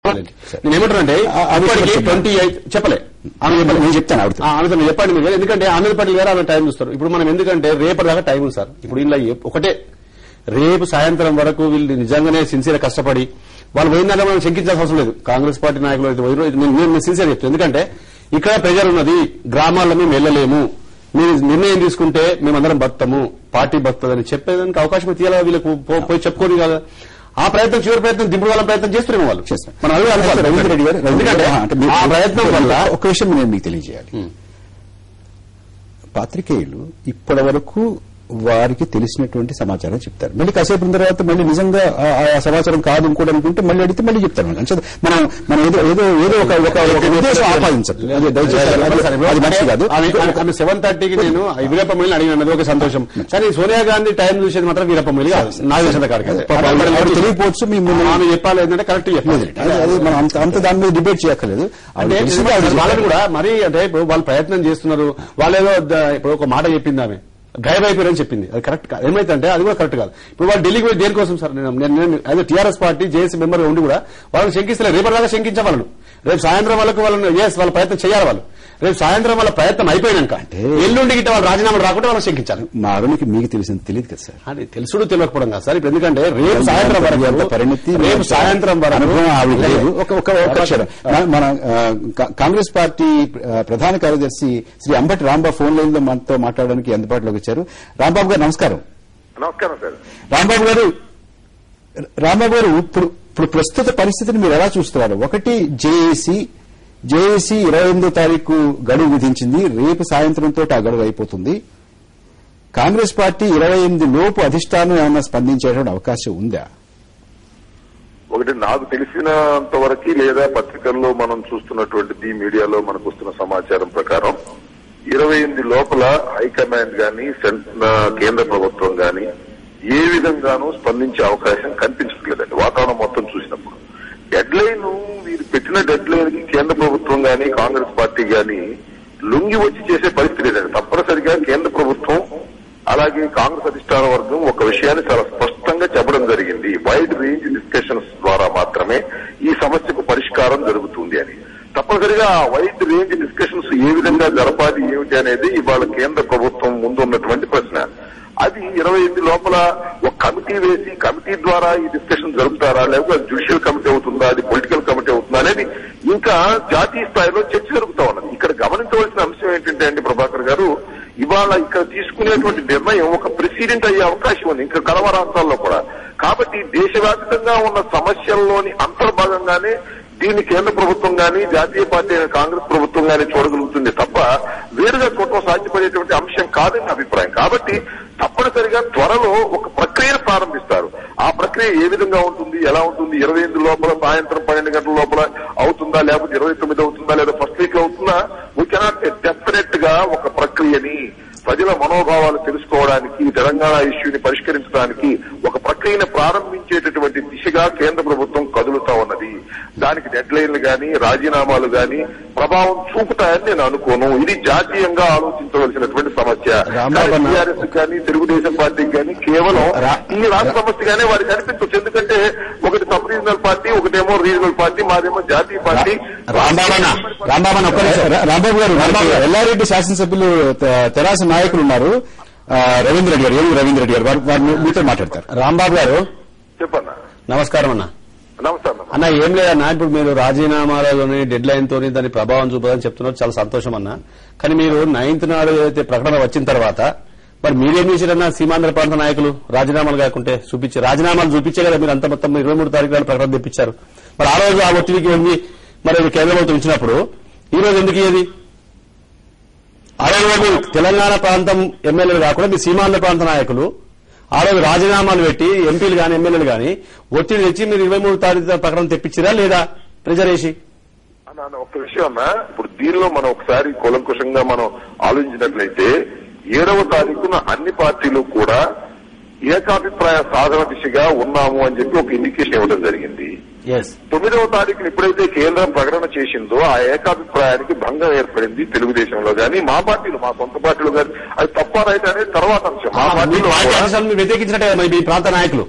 చెప్పాలండి నేను ఏమంటానంటే ఆ- ఆ విషయం ఇప్పటికి చెప్పండి. ట్వంటీ ఎయిట్ చెప్పలే ఆమె చెప్పలే. నేను చెప్తాను ఆవిడతో. ఆ, ఆమెతో మీరు చెప్పండి మీరు ఎందుకంటే ఆమె పట్ల గారు ఆమె టైం చూస్తారు ఇప్పుడు మనం ఎందుకంటే రేపటి దాకా టైం ఉంది సార్ ఇప్పుడు ఇలా ఏ- ఒకటే రేపు సాయంత్రం వరకు వీళ్ళు నిజంగానే సిన్సియర్ కష్టపడి వాళ్ళు పోయిందంటే మనం శంకించాల్సిన అవసరం లేదు కాంగ్రెస్ పార్టీ నాయకులు అయితే పోయినో ఇది నేను- నేను సిన్సియర్ చెప్తాను ఎందుకంటే ఇక్కడ ప్రెజర్ ఉన్నది గ్రామాల్లో మేము వెళ్ళలేము మీరు నిర్ణయం తీసుకుంటే మేమందరం బతాము పార్టీ బతుందని చెప్పేదానికి అవకాశం తీయాలి వీళ్ళకు పో- పోయి చెప్పుకోని కదా ఆ ప్రయత్నం చివరి ప్రయత్నం దింపుడు వాళ్ళ ప్రయత్నం చేస్తున్నాము వాళ్ళు చేస్తాం. మనం అదే అనుకోవాలి. రవీంద్ర రెడ్డి గారు రవీంద్ర ఎందుకంటే గారు, అంటే మీరు- ఆ ప్రయత్నం వల్ల ఒక విషయం నేను మీకు తెలియజేయాలి పాత్రికేయులు ఇప్పటి వరకు వారికి తెలిసినటువంటి సమాచారం చెప్తారు మళ్ళీ కాసేపు ఉన్న తర్వాత మళ్ళీ నిజంగా ఆ- ఆ సమాచారం కాదు ఇంకోటి అనుకుంటే మళ్ళీ అడిగితే మళ్ళీ చెప్తారు మనకు. అంచేత మనం మనం ఏదో ఏదో ఏదో ఒక ఒక ఒక ఉద్దేశం ఆపాదించదు అది దయచేసి అది- అది మంచిది కాదు ఆమె సెవెన్ థర్టీకి నేను వీరప్ప మొయిల్ని అడిగినది ఒక సంతోషం కానీ సోనియా గాంధీ టైం చూసేది మాత్రం వీరప్ప మొయిలి కాదు నాకు తెలిసిన కాడికి పాపం ఆవిడ- ఆవిడ తెలియకపోవచ్చు మీ ముందు ఆమె చెప్పాలి ఏంటంటే కరెక్ట్ చెప్పాలి అది అది మనం అంత అంత దాని మీద డిబేట్ చేయక్కర్లేదు ఆవిడ అంటే తెలిసింది ఆవిడ వాళ్ళని చెప్పాలి. కూడా మరి అంటే ఇప్పుడు వాళ్ళు ప్రయత్నం చేస్తున్నారు వాళ్ళేదో ద- ఇప్పుడు ఒక మాట చెప్పింది ఆమె గైబ్ అయిపోయారని చెప్పింది అది కరెక్ట్ కాదు ఏమైతే అది కూడా కరెక్ట్ కాదు ఇప్పుడు వాళ్ళు ఢిల్లీకి పోయి దేనికోసం సార్ నేను నేను- నేను అదే టీఆర్ఎస్ పార్టీ జేఏసీ మెంబర్ ఉండి కూడా వాళ్ళని శంకిస్తలేదు రేపటి దాకా శంకించే వాళ్ళను రేపు సాయంత్రం వాళ్ళకు వాళ్ళని ఎస్ వాళ్ళ ప్రయత్నం చేయాలి వాళ్ళు రేపు సాయంత్రం వాళ్ళ ప్రయత్నం అయిపోయినాక ఎల్లుండి గిట్ట వాళ్ళు రాజీనామాలు రాకుండా వాళ్ళని శంకించాలి మా అరుణ్కి మీకు తెలిసింది తెలియదు కదా సార్ అది తెలుసుడు తెలియకపోవడం కాదు సార్ ఇప్పుడు ఎందుకంటే రేపు సాయంత్రం అంత వరకు పరిణితి రేపు సాయంత్రం వరకు అనుభవం ఆవిడ లేదు ఒక ఒక ఒక క్షణం. మన- మన ఆ, కా- కాంగ్రెస్ పార్టీ ఆ, ప్రధాన కార్యదర్శి శ్రీ అంబటి రాంబాబు ఫోన్ లైన్ లో మనతో మాట్లాడడానికి అందుబాటులోకి వచ్చారు రాంబాబు గారు నమస్కారం నమస్కారం సార్ రాంబాబు గారు రాంబాబు గారు ఇప్పుడు ఇప్పుడు ప్రస్తుత పరిస్థితిని మీరు ఎలా చూస్తున్నారు ఒకటి జేఏసీ జేఏసీ ఇరవై ఎనిమిదో తారీఖు గడువు విధించింది రేపు సాయంత్రంతో ఆ గడువు అయిపోతుంది కాంగ్రెస్ పార్టీ ఇరవై ఎనిమిది లోపు అధిష్టానం ఏమైనా స్పందించేటువంటి అవకాశం ఉందా ఒకటి నాకు తెలిసినంత వరకు లేదా పత్రికల్లో మనం చూస్తున్నటువంటిది మీడియాలో మనకు వస్తున్న సమాచారం ప్రకారం ఇరవై ఎనిమిది లోపల హైకమాండ్ గాని సెంట్- ఆ, కేంద్ర ప్రభుత్వం గాని ఏ విధంగానూ స్పందించే అవకాశం కనిపించట్లేదండి వాతావరణం మొత్తం చూసినప్పుడు డెడ్ లైన్ వీరు పెట్టిన డెడ్ లైన్ కి కేంద్ర ప్రభుత్వం గాని కాంగ్రెస్ పార్టీ గాని లొంగి వచ్చి చేసే పరిస్థితి లేదండి తప్పనిసరిగా కేంద్ర ప్రభుత్వం అలాగే కాంగ్రెస్ అధిష్టాన వర్గం ఒక విషయాన్ని చాలా స్పష్టంగా చెప్పడం జరిగింది వైడ్ రేంజ్ డిస్కషన్స్ ద్వారా మాత్రమే ఈ సమస్యకు పరిష్కారం జరుగుతుంది అని తప్పనిసరిగా ఆ వైడ్ రేంజ్ డిస్కషన్స్ ఏ విధంగా జరపాలి ఏమిటి అనేది ఇవాళ కేంద్ర ప్రభుత్వం ముందు ఉన్నటువంటి ప్రశ్న అది ఇరవై ఎనిమిది లోపల ఒక కమిటీ వేసి కమిటీ ద్వారా ఈ డిస్కషన్ జరుపుతారా లేకపోతే అది జ్యుడిషియల్ కమిటీ అవుతుందా అది పొలిటికల్ కమిటీ అవుతుందా అనేది ఇంకా జాతీయ స్థాయిలో చర్చ జరుగుతా ఉన్నది ఇక్కడ గమనించవలసిన అంశం ఏంటంటే అండి ప్రభాకర్ గారు ఇవాళ ఇక్కడ తీసుకునేటువంటి నిర్ణయం ఒక ప్రెసిడెంట్ అయ్యే అవకాశం ఉంది ఇంకా కలవ రాష్ట్రాల్లో కూడా కాబట్టి దేశవ్యాప్తంగా ఉన్న సమస్యల్లోని అంతర్భాగంగానే దీన్ని కేంద్ర ప్రభుత్వం గాని జాతీయ పార్టీ అయిన కాంగ్రెస్ ప్రభుత్వం గాని చూడగలుగుతుంది తప్ప వేరుగా చూడటం సాధ్యపడేటువంటి అంశం కాదని నా అభిప్రాయం కాబట్టి తప్పనిసరిగా త్వరలో ఒక ప్రక్రియను ప్రారంభిస్తారు ఆ ప్రక్రియ ఏ విధంగా ఉంటుంది ఎలా ఉంటుంది ఇరవై ఎనిమిది లోపల సాయంత్రం పన్నెండు గంటల లోపల అవుతుందా లేకపోతే ఇరవై తొమ్మిది అవుతుందా లేదా ఫస్ట్ వీక్ అవుతుందా వీ కెనాట్ డెఫినెట్ గా ఒక ప్రక్రియని ప్రజల మనోభావాలు తెలుసుకోవడానికి తెలంగాణ ఇష్యూని పరిష్కరించడానికి ఒక ప్రక్రియను ప్రారంభించేటటువంటి దిశగా కేంద్ర ప్రభుత్వం కదులుతా ఉన్నది దానికి డెడ్ లైన్లు గాని రాజీనామాలు గాని ప్రభావం చూపుతాయని నేను అనుకోను ఇది జాతీయంగా ఆలోచించవలసినటువంటి సమస్య రాంబాబు అన్న- టీఆర్ఎస్ కానీ తెలుగుదేశం పార్టీకి కానీ కేవలం రా- ఈ రాష్ట్ర సమస్యగానే వారికి అనిపించవచ్చు ఎందుకంటే ఒకటి సబ్ రీజనల్ పార్టీ ఒకటేమో రీజనల్ పార్టీ మాదేమో జాతీయ పార్టీ రాంబాబన్న రాంబాబన్న ఒక్క నిమిషం. రా- రాంబాబు గారు మనకి ఎల్లారెడ్డి శాసనసభ్యులు తె- తెరాస నాయకులు ఉన్నారు ఆ, రవీంద్ర రెడ్డి గారు ఏనుగు రవీంద్ర రెడ్డి గారు వారు వారు మీ- మీతో మాట్లాడతారు రాంబాబు గారు చెప్పన్నా నమస్కారం అన్న నమస్కారం అన్న ఏం లేదన్నా ఇప్పుడు మీరు రాజీనామాలలోని డెడ్ లైన్ తోని దాని ప్రభావం చూపదని చెప్తున్నారు చాలా సంతోషం అన్న కానీ మీరు నైన్త్ నాడు ఏదైతే ప్రకటన వచ్చిన తర్వాత మరి మీరేం చేశారన్నా సీమాంధ్ర ప్రాంత నాయకులు రాజీనామాలు కాకుంటే చూపించి రాజీనామాలు చూపించే కదా మీరు అంత మొత్తం ఇరవై మూడు తారీఖు నాడు ప్రకటన తెప్పించారు మరి ఆ రోజు ఆ ఒత్తిడికి ఉంది మరి అది కేంద్ర ప్రభుత్వం ఇచ్చినప్పుడు ఈ రోజు ఎందుకు ఇయ్యేది ఆ రోజు మీరు తెలంగాణ ప్రాంతం ఎమ్మెల్యేలు కాకుండా మీ సీమాంధ్ర ప్రాంత నాయకులు ఆ రోజు రాజీనామాలు పెట్టి ఎంపీలు గాని ఎమ్మెల్యేలు గాని ఒత్తిడి తెచ్చి మీరు ఇరవై మూడు తారీఖు ప్రకటన తెప్పించిరా లేదా ప్రెజర్ వేసి అన్న, అన్న, ఒక్క విషయం అన్న ఇప్పుడు దీనిలో మనం ఒకసారి కూలంకుషంగా మనం ఆలోచించినట్లయితే ఏడవ తారీఖున అన్ని పార్టీలు కూడా ఏకాభిప్రాయ సాధన దిశగా ఉన్నాము అని చెప్పి ఒక ఇండికేషన్ ఇవ్వడం జరిగింది ఎస్ తొమ్మిదవ తారీఖున ఎప్పుడైతే కేంద్రం ప్రకటన చేసిందో ఆ ఏకాభిప్రాయానికి భంగం ఏర్పడింది తెలుగుదేశంలో గాని మా పార్టీలు మా సొంత పార్టీలు గాని అది తప్ప రైట్ అనేది తర్వాత అంశం మా పార్టీలో కూడా- వ్యతిరేకించినట్టే మరి మీ ప్రాంత నాయకులు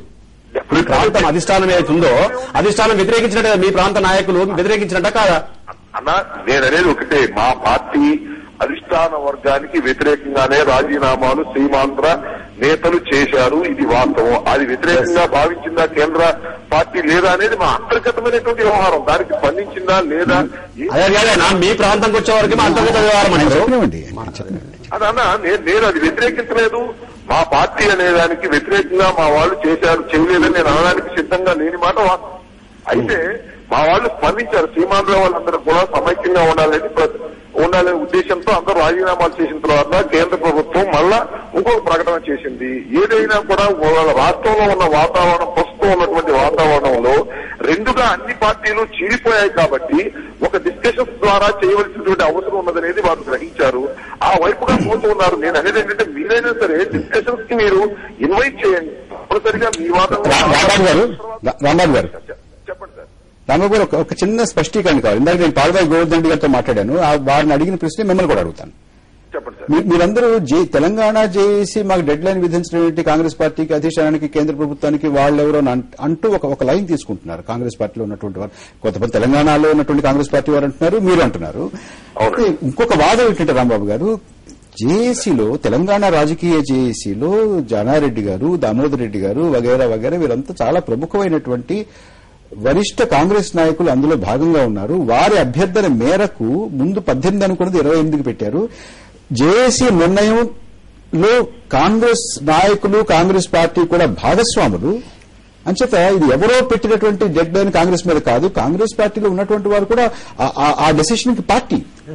మీ ప్రాంతం అధిష్టానం ఏదైతుందో అధిష్టానం వ్యతిరేకించినట్టు మీ ప్రాంత నాయకులు వ్యతిరేకించినట్ట కాదా అన్న నేననేది ఒకటే మా పార్టీ అధిష్టాన వర్గానికి వ్యతిరేకంగానే రాజీనామాలు సీమాంధ్ర నేతలు చేశారు ఇది వాస్తవం అది వ్యతిరేకంగా భావించిందా కేంద్ర పార్టీ లేదా అనేది మా అంతర్గతమైనటువంటి వ్యవహారం దానికి స్పందించిందా లేదా ఏ- అదే అదే నా మీ ప్రాంతంకి వచ్చే వరకు మా అంతర్గత వ్యవహారం అంటారు చెప్పనివ్వండి చెప్పనివ్వండి అది అన్న నేను నేను అది వ్యతిరేకించలేదు మా పార్టీ అనే దానికి వ్యతిరేకంగా మా వాళ్ళు చేశారు చేయలేదని నేను అనడానికి సిద్ధంగా లేని మాట వాస్తవం. అయితే మా వాళ్ళు స్పందించారు సీమాంధ్ర వాళ్ళందరూ కూడా సమైక్యంగా ఉండాలని ప్ర- ఉండాలనే ఉద్దేశంతో అందరూ రాజీనామాలు చేసిన తర్వాత కేంద్ర ప్రభుత్వం మళ్ళా ఇంకొక ప్రకటన చేసింది ఏదైనా కూడా వాళ్ళ రాష్ట్రంలో ఉన్న వాతావరణం ప్రస్తుతం ఉన్నటువంటి వాతావరణంలో రెండుగా అన్ని పార్టీలు చీలిపోయాయి కాబట్టి ఒక డిస్కషన్స్ ద్వారా చేయవలసినటువంటి అవసరం ఉన్నదనేది వారు గ్రహించారు ఆ వైపుగా పోతూ ఉన్నారు నేను అనేది ఏంటంటే మీరైనా సరే డిస్కషన్స్ కి మీరు ఇన్వైట్ చేయండి తప్పనిసరిగా మీ వాదన రా- రాంబాబు గారు రా- రాంబాబు గారు చెప్పండి సార్ రాంబాబు గారు ఒక- ఒక చిన్న స్పష్టీకరణ కావాలి ఇందాక నేను పాల్వాయి గోవర్ధన్ రెడ్డి గారితో మాట్లాడాను ఆ వారిని అడిగిన ప్రశ్న మిమ్మల్ని కూడా అడుగుతాను చెప్పండి సార్ మీ- మీరందరూ జే- తెలంగాణ జేఏసీ మాకు డెడ్ లైన్ విధించినటువంటి కాంగ్రెస్ పార్టీకి అధిష్టానానికి కేంద్ర ప్రభుత్వానికి వాళ్ళెవరో అని అంట- అంటూ ఒక ఒక లైన్ తీసుకుంటున్నారు కాంగ్రెస్ పార్టీలో ఉన్నటువంటి వారు కొంతమంది తెలంగాణలో ఉన్నటువంటి కాంగ్రెస్ పార్టీ వారు అంటున్నారు మీరు అంటున్నారు అయితే ఇంకొక వాదం ఏంటంటే రాంబాబు గారు జేఏసీలో తెలంగాణ రాజకీయ జేఏసీలో జానారెడ్డి గారు దామోదర్ రెడ్డి గారు వగైరా వగైరా వీరంతా చాలా ప్రముఖమైనటువంటి వరిష్ట కాంగ్రెస్ నాయకులు అందులో భాగంగా ఉన్నారు వారి అభ్యర్థన మేరకు ముందు పద్దెనిమిది అనుకున్నది ఇరవై ఎనిమిదికి పెట్టారు జేఏసీ నిర్ణయంలో కాంగ్రెస్ నాయకులు కాంగ్రెస్ పార్టీ కూడా భాగస్వాములు అంచేత ఇది ఎవరో పెట్టినటువంటి డెడ్ లైన్ కాంగ్రెస్ మీద కాదు కాంగ్రెస్ పార్టీలో ఉన్నటువంటి వారు కూడా ఆ- ఆ- ఆ డెసిషన్ కి పార్టీ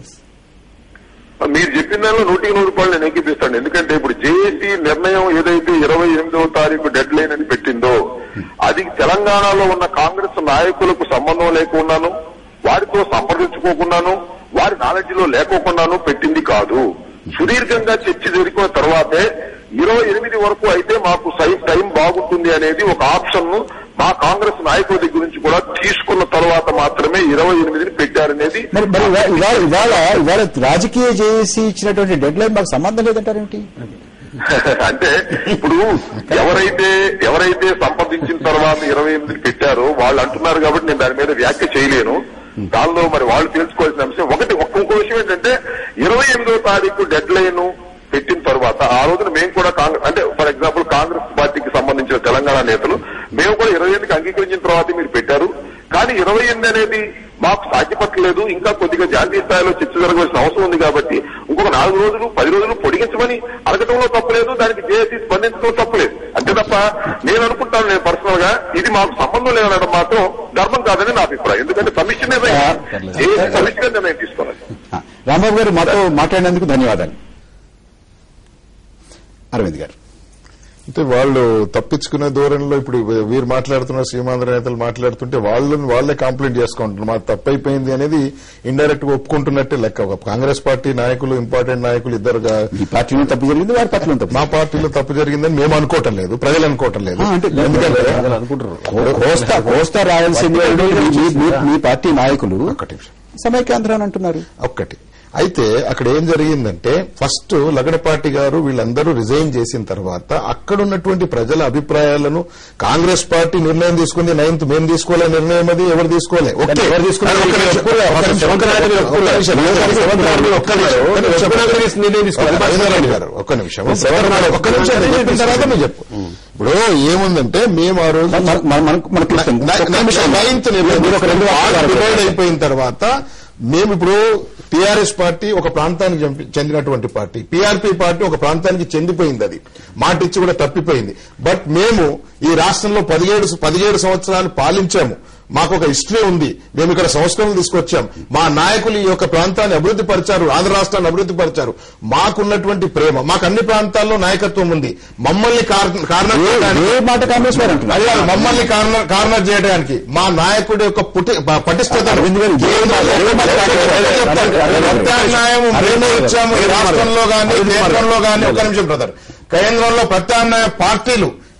మీరు చెప్పిన దానిలో నూటికి నూరు రూపాయలు నేను ఎక్కిపిస్తాను ఎందుకంటే ఇప్పుడు జేఏసీ నిర్ణయం ఏదైతే ఇరవై ఎనిమిదవ తారీఖు డెడ్ లైన్ అని పెట్టిందో అది తెలంగాణలో ఉన్న కాంగ్రెస్ నాయకులకు సంబంధం లేకుండాను వారితో సంప్రదించుకోకుండాను వారి నాలెడ్జ్ లో లేకోకుండాను పెట్టింది కాదు సుదీర్ఘంగా చర్చ జరిగిన తర్వాతే ఇరవై ఎనిమిది వరకు అయితే మాకు సై- టైం బాగుంటుంది అనేది ఒక ఆప్షన్ ను మా కాంగ్రెస్ నాయకుల దగ్గర నుంచి కూడా తీసుకున్న తర్వాత మాత్రమే ఇరవై ఎనిమిదిని పెట్టారనేది మరి మరి ఇవా- ఇవాళ ఇవాళ ఇవాళ రాజకీయ జేఏసీ ఇచ్చినటువంటి డెడ్ లైన్ మాకు సంబంధం లేదంటారేంటి అంటే ఇప్పుడు ఎవరైతే ఎవరైతే సంపాదించిన తర్వాత ఇరవై ఎనిమిది పెట్టారో వాళ్ళు అంటున్నారు కాబట్టి నేను దాని మీద వ్యాఖ్య చేయలేను దానిలో మరి వాళ్ళు తెలుసుకోవాల్సిన అంశం ఒకటి ఒక్క ఇంకో విషయం ఏంటంటే ఇరవై ఎనిమిదో తారీఖు డెడ్ లైన్ పెట్టిన తర్వాత ఆ రోజున మేము కూడా కాంగ్రెస్ అంటే ఫర్ ఎగ్జాంపుల్ కాంగ్రెస్ పార్టీకి సంబంధించిన తెలంగాణ నేతలు మేము కూడా ఇరవై ఎనిమిదికి అంగీకరించిన తర్వాత మీరు పెట్టారు కానీ ఇరవై ఎనిమిది అనేది మాకు సాధ్యపట్టలేదు ఇంకా కొద్దిగా జాతీయ స్థాయిలో చర్చ జరగవలసిన అవసరం ఉంది కాబట్టి ఇంకొక నాలుగు రోజులు పది రోజులు పొడిగించమని అడగటంలో తప్పలేదు దానికి జేఏసీ స్పందించడం తప్పలేదు అంతే తప్ప నేను అనుకుంటాను నేను పర్సనల్ గా ఇది మాకు సంబంధం లేదనడం మాత్రం ధర్మం కాదని నా అభిప్రాయం ఎందుకంటే సమిష్టి నిర్ణయం జేఏసీ సమిష్టిగా నిర్ణయం తీసుకోవాలి ఆ, రాంబాబు గారు మాతో మాట్లాడినందుకు ధన్యవాదాలు అరవింద్ గారు అంటే వాళ్ళు తప్పించుకునే ధోరణిలో ఇప్పుడు వీరు మాట్లాడుతున్నారు సీమాంధ్ర నేతలు మాట్లాడుతుంటే వాళ్ళని వాళ్ళే కంప్లైంట్ చేసుకుంటున్నారు మాకు తప్పైపోయింది అనేది ఇండైరెక్ట్ గా ఒప్పుకుంటున్నట్టే లెక్క ఒక కాంగ్రెస్ పార్టీ నాయకులు ఇంపార్టెంట్ నాయకులు ఇద్దరు ఈ పార్టీలో తప్పు జరిగింది వారి పార్టీలో తప్పు మా పార్టీలో తప్పు జరిగిందని మేము అనుకోవటం లేదు ప్రజలు అనుకోవటం లేదు ఆ, అంటే ఎందుకంటే అనుకుంటారు కో- కోస్తా కోస్తా రాయలసీమ మీ- మీ- మీ పార్టీ నాయకులు ఒక్కటి నిమిషం. సమైక్యాంధ్ర అని అంటున్నారు ఒక్కటి అయితే అక్కడ ఏం జరిగిందంటే ఫస్ట్ లగడపాటి గారు వీళ్ళందరూ రిజైన్ చేసిన తర్వాత అక్కడ ఉన్నటువంటి ప్రజల అభిప్రాయాలను కాంగ్రెస్ పార్టీ నిర్ణయం తీసుకుంది నైన్త్ మేము తీసుకోలే నిర్ణయం అది ఎవరు తీసుకోలే ఓకే ఎవరు తీసుకున్నారు? ఒక్క నిమిషం. ఒక్క నిమిషం. సెవెంత్ నాయకులు ఒప్పుకున్నారు. ఒక్క నిమిషం. సెవెంత్ నాయకులు ఒక్క నిమిషం. ఒక్క నిమిషం. సెవెంత్ నాయకులు నిర్ణయం తీసుకోవాలి. రవీంద్రనాథ్ గారు ఒక్క నిమిషం ఒక్క నిమిషం నేను చెప్పిన తర్వాత నువ్వు చెప్పు ఇప్పుడు ఏముందంటే మేము ఆ రోజు మన- మన- మనకు- మనకు ఇష్టం. ఒక్క నిమిషం. నైన్త్ మీరు ఒక రెండు వాక్యాలు డివైడ్ అయిపోయిన తర్వాత మేము ఇప్పుడు టీఆర్ఎస్ పార్టీ ఒక ప్రాంతానికి చెంపి- చెందినటువంటి పార్టీ పీఆర్పీ పార్టీ ఒక ప్రాంతానికి చెందిపోయింది అది మాట ఇచ్చి కూడా తప్పిపోయింది బట్ మేము ఈ రాష్ట్రంలో పదిహేడు పదిహేడు సంవత్సరాలు పాలించాము మాకు ఒక హిస్టరీ ఉంది మేము ఇక్కడ సంస్కరణలు తీసుకొచ్చాం మా నాయకులు ఈ యొక్క ప్రాంతాన్ని అభివృద్ధి పరిచారు ఆంధ్ర రాష్ట్రాన్ని అభివృద్ధి పరిచారు మాకున్నటువంటి ప్రేమ మాకు అన్ని ప్రాంతాల్లో నాయకత్వం ఉంది మమ్మల్ని కార- కారణం చేయడానికి- ఏ మాట కాంగ్రెస్ వారు అంటున్నారు అయ్యా మమ్మల్ని కారణం కారణం చేయడానికి మా నాయకుడి యొక్క పుట్టి ప- పటిష్టత అరవింద్ గారు, ఏ మాట- ఏ మాట కాంగ్రెస్ వారు? ప్రత్యామ్నాయం మేము ఇచ్చాము ఈ రాష్ట్రంలో గాని కేంద్రంలో గాని ఒక నిమిషం బ్రదర్ కేంద్రంలో ప్రత్యామ్నాయ పార్టీలు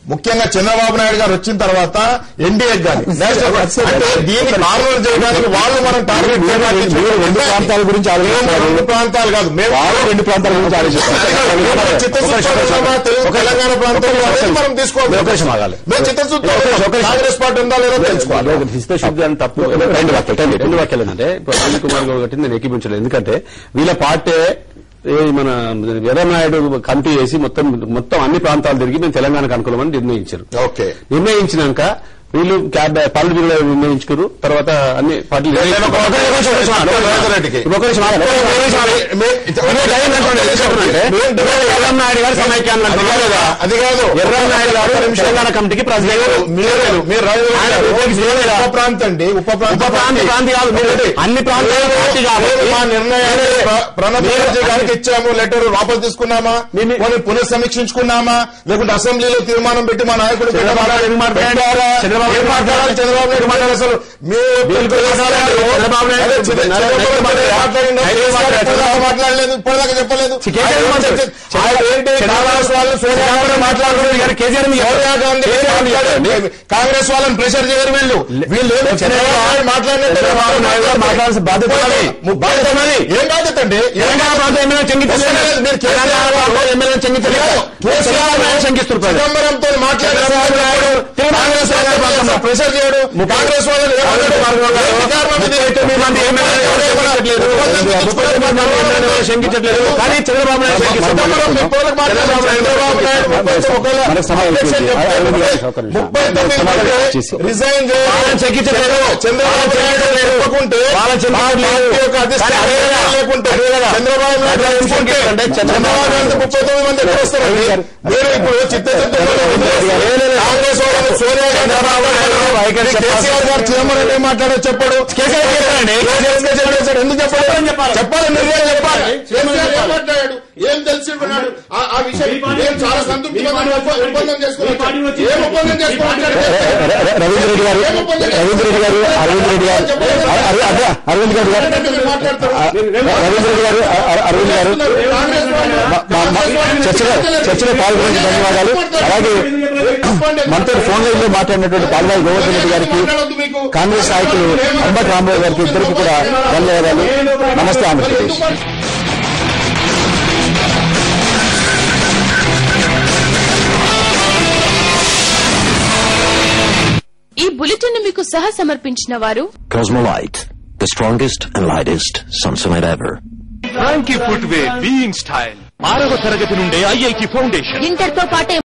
ముఖ్యంగా చంద్రబాబు నాయుడు గారు వచ్చిన తర్వాత ఎన్డీఏ కానీ నేషనల్ అంటే దీన్ని కార్నర్ చేయడానికి వాళ్ళు మనం టార్గెట్ చేయడానికి మీరు రెండు ప్రాంతాల గురించి మేము ఆలోచిస్తున్నారు రెండు ప్రాంతాలు కాదు మేము వాళ్ళు రెండు ప్రాంతాల గురించి ఆలోచిస్తున్నారు చిత్తశుద్ధితో ఉన్నామా? తెలుగు తెలంగాణ ప్రాంతంలో అనేది మనం తీసుకోవాలి ఒక నిమిషం ఆగాలి. మేము చిత్తశుద్ధితో ఒక నిమిషం, ఒక ఉన్నాం. నిమిషం. కాంగ్రెస్ పార్టీ ఉందా లేదో తెలుసుకోవాలి హిస్తశుద్ధి అని తప్పు రెండు వాక్యాలు రెండు వాక్యాలు ఏంటంటే ఇప్పుడు అనిల్ కుమార్ గౌడ్ గట్టి నేను ఎక్కిపించలేదు ఎందుకంటే వీళ్ళ పార్టీ ఏ మన వీరనాయుడు కమిటీ వేసి మొత్తం మొత్తం అన్ని ప్రాంతాలు తిరిగి మేము తెలంగాణకు అనుకూలమని నిర్ణయించారు ఓకే నిర్ణయించినాక వీళ్ళు క్యాబ్ పార్టీ బిల్లు నిర్ణయించుకున్నారు తర్వాత అన్ని పార్టీలు నేను ఒక- ఒక నిమిషం, ఒక నిమిషం ఆగండి. రేవంత్ ఒక నిమిషం ఆగండి. ఒక నిమిషం ఆగండి. మే- ఇదే టైం అనుకోండి. ఎందుకు చెప్తున్నానంటే, ఎర్రన్నాయుడు గారు సమైక్యాన్ని అంటున్నారు. అది కాదు ఎర్రన్నాయుడు గారు తెలంగాణ కమిటీకి ప్రెసిడెంట్ మీరు మీరు రైతు ఆయన ఉపయోగించి చేయలేదా? ఉప ప్రాంతం అండి ఉప ప్రాంతం ఉప ప్రాంతి ప్రాంతి కాదు మీరు అన్ని ప్రాంతాలు పార్టీ కాదు. మేము మా నిర్ణయాన్ని ప్ర- ప్రణబ్ మీరు- ముఖర్జీ గారికి ఇచ్చాము లెటర్ వాపస్ తీసుకున్నామా మీ- కొన్ని పునఃసమీక్షించుకున్నామా లేకుంటే అసెంబ్లీలో తీర్మానం పెట్టి మా నాయకుడు చంద్రబాబు నాయుడు ఎందుకు మాట్లాడాడు? పెట్టారా? చంద్రబాబు ఏం మాట్లాడాలి చంద్రబాబు నాయుడు మాట్లాడారు అసలు మీరు బిల్కుల్ మాట్లాడారు. చంద్రబాబు నాయుడు అదే చిన్న- నరేంద్ర చంద్రబాబు మోడీ నాయుడు మాట్లాడిండు. ఆయన మాట్లాడాడు. ఇప్పటిదాకా మాట్లాడలేదు ఇప్పటిదాకా చెప్పలేదు కేసీఆర్ ఆయన మాట్లాడాడు. చెప్పి- ఆయన ఏంటి కాంగ్రెస్ వాళ్ళు సోనియా గాంధీ మాట్లాడుతున్నారు గారు కేసీఆర్ మీ- సోనియా గాంధీ కేసీఆర్ మీ మాట్లాడారు. చెప్పండి. కాంగ్రెస్ వాళ్ళని ప్రెషర్ చేయరు వీళ్ళు వీళ్ళు ఏదో చంద్రబాబు నాయుడు మాట్లాడినట్టు చంద్రబాబు నాయుడు గారు మాట్లాడాల్సిన బాధ్యత ఉన్నది. బాధ్యత ఉన్నది. ఏం బాధ్యత అండి తెలంగాణ ప్రాంతం ఎమ్మెల్యే చెంగిస్తలేదు మీరు కేసీఆర్ తెలంగాణ ప్రాంతం ఎమ్మెల్యే చెంగిస్తలేదు కేసీఆర్ తెలంగాణ చెంగిస్తున్నారు ప్రజలు. చిదంబరంతో మాట్లాడారు చంద్రబాబు నాయుడు కాంగ్రెస్ వాళ్ళని ప్రెషర్ చేయడు కాంగ్రెస్ వాళ్ళని ఏమన్నాడు? ఏంటి కారణం ఇది? ముప్పై తొమ్మిది మంది ఎమ్మెల్యేలు ఎవరు శంకించట్లేదు. ముప్పై తొమ్మిది మంది ఎమ్మెల్యేలు ఎవరు శంకించట్లేదు కానీ చంద్రబాబు నాయుడు శంకిస్తున్నారు. చిదంబరం మీ పోలకు మాట్లాడారు. చంద్రబాబు నాయుడు ముప్పై తొమ్మిది ఒకవేళ మనకు సమయం అధ్యక్షుడు అయిపోయింది. చెప్తే అరవింద్ గారు, ఒక నిమిషం. ముప్పై తొమ్మిది సమాధానం మంది ఇచ్చేసి. రిజైన్ వాళ్ళని శంకించట్లేదు. చంద్రబాబు నాయుడు చెప్పకుంటే వాళ్ళని శంకించట్లేదు. పార్టీ యొక్క అధిష్టానం కానీ అదే కదా. లేకుంటే అదే కదా. చంద్రబాబు నాయుడు అదే ఎంచుకుంటే అంటే చంద్రబాబు నాయుడు ముప్పై తొమ్మిది మంది ఎక్కడ వస్తారండి మీరు ఇప్పుడు చిత్తశుద్ధితో కాంగ్రెస్ వాళ్ళని సోనియా గాంధీ వైఖరి చెప్పాలి. కేసీఆర్ గారు చిదంబరం ఏం మాట్లాడో చెప్పడు కేసీఆర్ చెప్పారండి. కేసీఆర్ గారు చెప్పాడు. ఎందుకు చెప్పాలి చెప్పాలి. చెప్పాలి నిర్ణయం చెప్పాలి కేసీఆర్ ఏం మాట్లాడాడు ఏం తెలిసి ఉన్నాడు ఆ- ఆ విషయం ఏం చాలా సంతృప్తిగా ఒప్ప- ఒప్పందం చేసుకున్నాడు ఏం ఒప్పందం చేసుకున్నాడు రవీంద్ర రెడ్డి గారు రవీంద్ర రెడ్డి గారు అరవింద్ రెడ్డి గారు అర- అర- అదే, అరవింద్ గారు గారు మాట్లాడతారు అ- రవీంద్ర రెడ్డి గారు అ- అ- అరవింద్ గారు కాంగ్రెస్ వాళ్ళు మా- మా- మా- చర్చలో చర్చలో పాల్గొనే ధన్యవాదాలు అలాగే మనతో ఫోన్ లైన్ లో మాట్లాడినటువంటి పాల్వాయి గోవర్ధన్ రెడ్డి గారికి కాంగ్రెస్ నాయకులు అంబట్ రాంబాబు గారికి ఇద్దరికి కూడా ధన్యవాదాలు నమస్తే ఆంధ్రప్రదేశ్ ఈ బులెటిన్ మీకు సహ సమర్పించిన వారు Cosmolite, the strongest and lightest Samsonite ever. Frankie footwear being style ఆరవ తరగతి నుండే ఐఐటి ఫౌండేషన్ ఇంటర్ తో పాటే